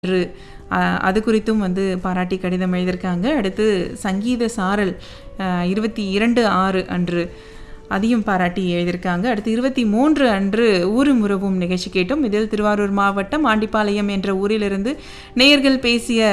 என்று அஹ், அது குறித்தும் வந்து பாராட்டி கடிதம் எழுதியிருக்காங்க அடுத்து சங்கீத சாரல் இருபத்தி இரண்டு ஆறு அன்று அதையும் பாராட்டி எழுதியிருக்காங்க அடுத்து இருபத்தி மூன்று அன்று ஊரும் உறவும் நிகழ்ச்சி கேட்டோம் இதில் திருவாரூர் மாவட்டம் ஆண்டிப்பாளையம் என்ற ஊரிலிருந்து நேயர்கள் பேசிய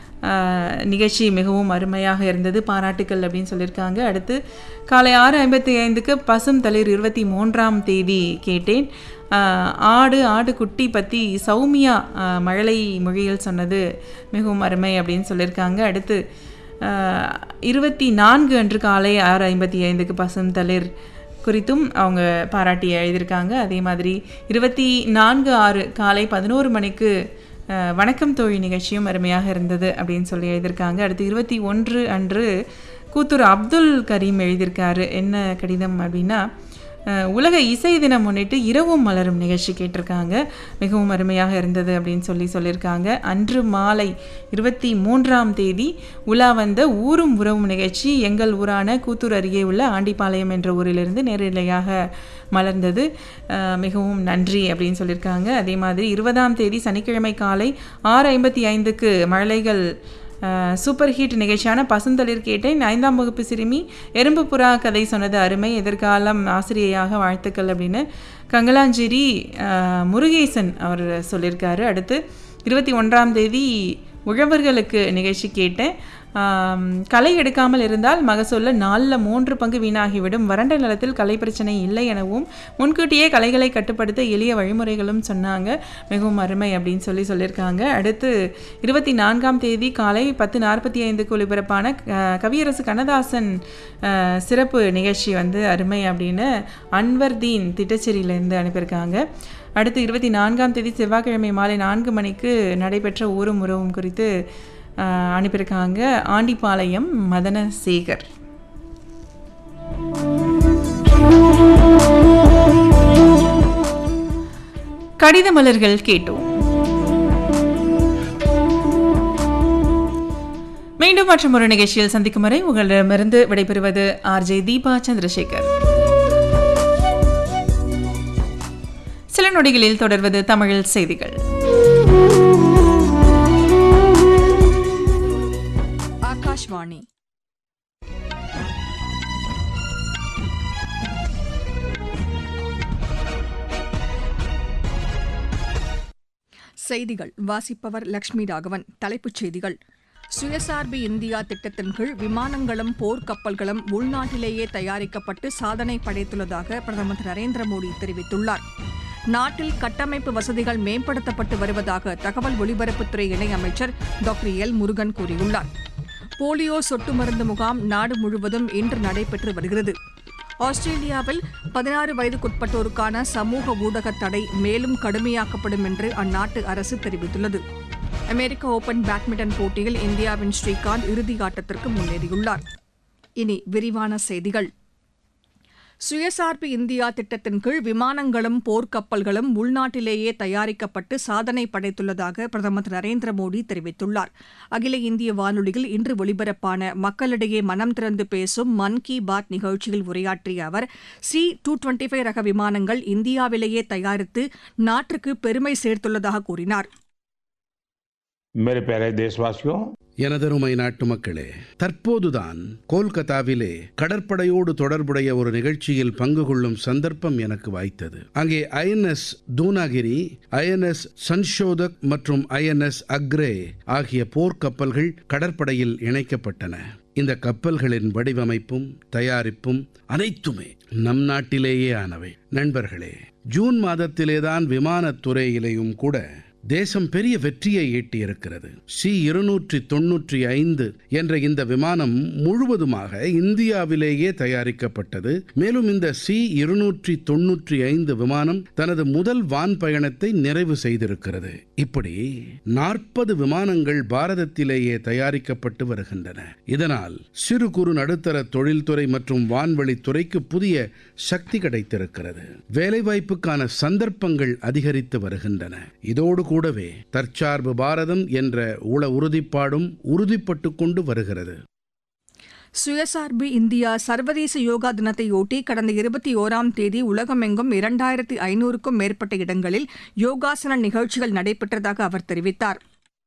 அஹ், நிகழ்ச்சி மிகவும் அருமையாக இருந்தது பாராட்டுக்கள் அப்படின்னு சொல்லியிருக்காங்க அடுத்து காலை ஆறு ஐம்பத்தி ஐந்துக்கு பசும் தளிர் இருபத்தி மூன்றாம் தேதி கேட்டேன் அஹ், ஆடு ஆடு குட்டி பற்றி சௌமியா அஹ், மழலை மொழியில் சொன்னது மிகவும் அருமை அப்படின்னு சொல்லியிருக்காங்க அடுத்து அஹ், இருபத்தி நான்கு அன்று காலை ஆறு ஐம்பத்தி ஐந்துக்கு பசும் தளிர் குறித்தும் அவங்க பாராட்டி எழுதியிருக்காங்க அதே மாதிரி இருபத்தி நான்கு ஆறு காலை பதினோரு மணிக்கு அஹ், வணக்கம் தோழி நிகழ்ச்சியும் அருமையாக இருந்தது அப்படின்னு சொல்லி எழுதியிருக்காங்க அடுத்து இருபத்தி ஒன்று அன்று கூத்தூர் அப்துல் கரீம் எழுதியிருக்காரு என்ன கடிதம் அப்படின்னா அஹ், உலக இசை தினம் முன்னிட்டு இரவும் மலரும் நிகழ்ச்சி கேட்டிருக்காங்க மிகவும் அருமையாக இருந்தது அப்படின்னு சொல்லி சொல்லியிருக்காங்க அன்று மாலை இருபத்தி மூன்றாம் தேதி உலா வந்த ஊரும் உறவும் நிகழ்ச்சி எங்கள் ஊரான கூத்தூர் அருகே உள்ள ஆண்டிப்பாளையம் என்ற ஊரிலிருந்து நேரடியாக மலர்ந்தது அஹ், மிகவும் நன்றி அப்படின்னு சொல்லியிருக்காங்க அதே மாதிரி இருபதாம் தேதி சனிக்கிழமை காலை ஆறு ஐம்பத்தி ஐந்துக்கு மழலைகள் அஹ், சூப்பர் ஹிட் நிகழ்ச்சியான பசுந்தளிர் கேட்டேன் ஐந்தாம் வகுப்பு சிறுமி எறும்பு புறா கதை சொன்னது அருமை எதிர்காலம் ஆசிரியையாக வாழ்த்துக்கள் அப்படின்னு கங்கலாஞ்சேரி அஹ், முருகேசன் அவர் சொல்லியிருக்காரு அடுத்து இருபத்தி ஒன்றாம் தேதி உழவர்களுக்கு நிகழ்ச்சி கேட்டேன் ஆம், களை எடுக்காமல் இருந்தால் மகசூல்ல நாலில் மூன்று பங்கு வீணாகிவிடும் வறண்ட நிலத்தில் களை பிரச்சனை இல்லை எனவும் முன்கூட்டியே களைகளை கட்டுப்படுத்த எளிய வழிமுறைகளும் சொன்னாங்க மிகவும் அருமை அப்படின்னு சொல்லி சொல்லியிருக்காங்க அடுத்து இருபத்தி நான்காம் தேதி காலை பத்து நாற்பத்தி ஐந்துக்கு ஒளிபரப்பான அஹ், கவியரசு கண்ணதாசன் அஹ், சிறப்பு நிகழ்ச்சி வந்து அருமை அப்படின்னு அன்வர்தீன் திட்டச்சேரியிலேருந்து அனுப்பியிருக்காங்க அடுத்து இருபத்தி நான்காம் தேதி செவ்வாய்க்கிழமை மாலை நான்கு மணிக்கு நடைபெற்ற ஊரும் உறவும் குறித்து அஹ், அனுப்பியிருக்காங்க ஆண்டிப்பாளையம் மதன சேகர் கடித மலர்கள் கேட்டோம் மீண்டும் மற்றும் ஒரு நிகழ்ச்சியில் சந்திக்கும் வரை உங்களிடமிருந்து விடைபெறுவது ஆர்ஜே தீபா சந்திரசேகர் சில நொடிகளில் தொடர்வது தமிழில் செய்திகள் ஆகாஷ்வாணி செய்திகள் வாசிப்பவர் லட்சுமி ராகவன் தலைப்புச் செய்திகள் சுயசார்பு இந்தியா திட்டத்தின் கீழ் விமானங்களும் போர்க்கப்பல்களும் உள்நாட்டிலேயே தயாரிக்கப்பட்டு சாதனை படைத்துள்ளதாக பிரதமர் திரு நரேந்திர மோடி தெரிவித்துள்ளார் நாட்டில் கட்டமைப்பு வசதிகள் மேம்படுத்தப்பட்டு வருவதாக தகவல் ஒலிபரப்புத்துறை இணையமைச்சர் டாக்டர் எல் முருகன் கூறியுள்ளார் போலியோ சொட்டு மருந்து முகாம் நாடு முழுவதும் இன்று நடைபெற்று வருகிறது ஆஸ்திரேலியாவில் பதினாறு வயதுக்குட்பட்டோருக்கான சமூக ஊடக தடை மேலும் கடுமையாக்கப்படும் என்று அந்நாட்டு அரசு தெரிவித்துள்ளது அமெரிக்க ஓபன் பேட்மிண்டன் போட்டியில் இந்தியாவின் ஸ்ரீகாந்த் இறுதி ஆட்டத்திற்கு முன்னேறியுள்ளார் இனி விரிவான செய்திகள் சுயசார்பு இந்தியா திட்டத்தின் கீழ் விமானங்களும் போர்க்கப்பல்களும் உள்நாட்டிலேயே தயாரிக்கப்பட்டு சாதனை படைத்துள்ளதாக பிரதமர் திரு நரேந்திர மோடி தெரிவித்துள்ளார் அகில இந்திய வானொலியில் இன்று ஒலிபரப்பான மக்களிடையே மனம் திறந்து பேசும் மன் கி பாத் நிகழ்ச்சியில் உரையாற்றிய அவர் சி டூ டுவெண்டி ஃபைவ் ரக விமானங்கள் இந்தியாவிலேயே தயாரித்து நாட்டிற்கு பெருமை சேர்த்துள்ளதாக கூறினார் मेरे प्यारे देशवासियों எனதருமை நாட்டு மக்களே தற்போதுதான் கோல்கத்தாவிலே கடற்படையோடு தொடர்புடைய ஒரு நிகழ்ச்சியில் பங்கு கொள்ளும் சந்தர்ப்பம் எனக்கு வாய்த்தது அங்கே ஐஎன்எஸ் தூனாகிரி ஐஎன்எஸ் சன்ஷோதக் மற்றும் ஐஎன்எஸ் அக்ரே ஆகிய போர்க்கப்பல்கள் கடற்படையில் இணைக்கப்பட்டன இந்த கப்பல்களின் வடிவமைப்பும் தயாரிப்பும் அனைத்துமே நம் நாட்டிலேயே ஆனவை நண்பர்களே ஜூன் மாதத்திலேதான் விமானத் துறையிலேயும் கூட தேசம் பெரிய வெற்றியை ஈட்டியிருக்கிறது சி இருநூற்றி தொன்னூற்றி ஐந்து என்ற இந்த விமானம் முழுவதுமாக இந்தியாவிலேயே தயாரிக்கப்பட்டது மேலும் இந்த சி இருநூற்றி தொன்னூற்றி ஐந்து விமானம் தனது முதல் வான் பயணத்தை நிறைவு செய்திருக்கிறது இப்படி நாற்பது விமானங்கள் பாரதத்திலேயே தயாரிக்கப்பட்டு வருகின்றன இதனால் சிறு குறு நடுத்தர தொழில்துறை மற்றும் வான்வழித்துறைக்கு புதிய சக்தி கிடைத்திருக்கிறது வேலைவாய்ப்புக்கான சந்தர்ப்பங்கள் அதிகரித்து வருகின்றன இதோடு கூடவே தற்சார்பு பாரதம் என்ற உள உறுதிப்பாடும் உறுதிப்பட்டு கொண்டு வருகிறது சுயசார்பு இந்தியா சர்வதேச யோகா தினத்தையொட்டி கடந்த இருபத்தி ஓராம் தேதி உலகமெங்கும் இரண்டாயிரத்தி ஐநூறுக்கும் மேற்பட்ட இடங்களில் யோகாசன நிகழ்ச்சிகள் நடைபெற்றதாக அவர் தெரிவித்தார்